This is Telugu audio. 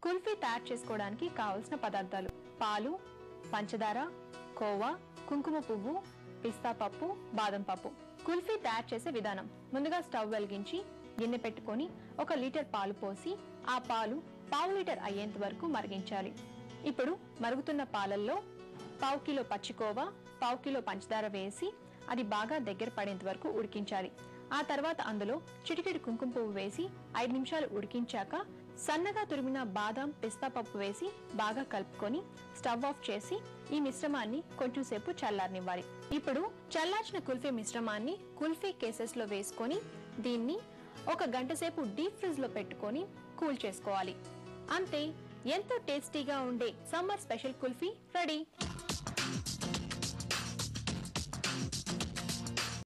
కుల్ఫీ తయారు చేసుకోవడానికి కావలసిన పదార్థాలు పాలు పంచదార కోవా కుంకుమ పువ్వు పిస్తా పప్పు బాదం పప్పు కుల్ఫీ తయారు చేసే విధానం ముందుగా స్టవ్ వెలిగించి గిన్నె పెట్టుకొని ఒక లీటర్ పాలు పోసి ఆ పాలు పావు లీటర్ అయ్యేంత వరకు మరిగించాలి ఇప్పుడు మరుగుతున్న పాలల్లో పావు కిలో పచ్చికోవా పావు కిలో పంచదార వేసి అది బాగా దగ్గర పడేంత వరకు ఉడికించాలి ఆ తర్వాత అందులో చిటికెడు కుంకుమ పువ్వు వేసి ఐదు నిమిషాలు ఉడికించాక సన్నగా తురిమిన బాదం పిస్తా పప్పు వేసి బాగా కలుపుకొని స్టవ్ ఆఫ్ చేసి ఈ మిశ్రమాన్ని కొంచెం సేపు చల్లారనివ్వాలి ఇప్పుడు చల్లార్చిన కుల్ఫీ మిశ్రమాన్ని కుల్ఫీ కేసెస్ లో వేసుకొని దీన్ని ఒక గంట సేపు డీప్ ఫ్రిజ్ లో పెట్టుకొని కూల్ చేసుకోవాలి అంతే ఎంతో టేస్టీగా ఉండే సమ్మర్ స్పెషల్ కుల్ఫీ రెడీ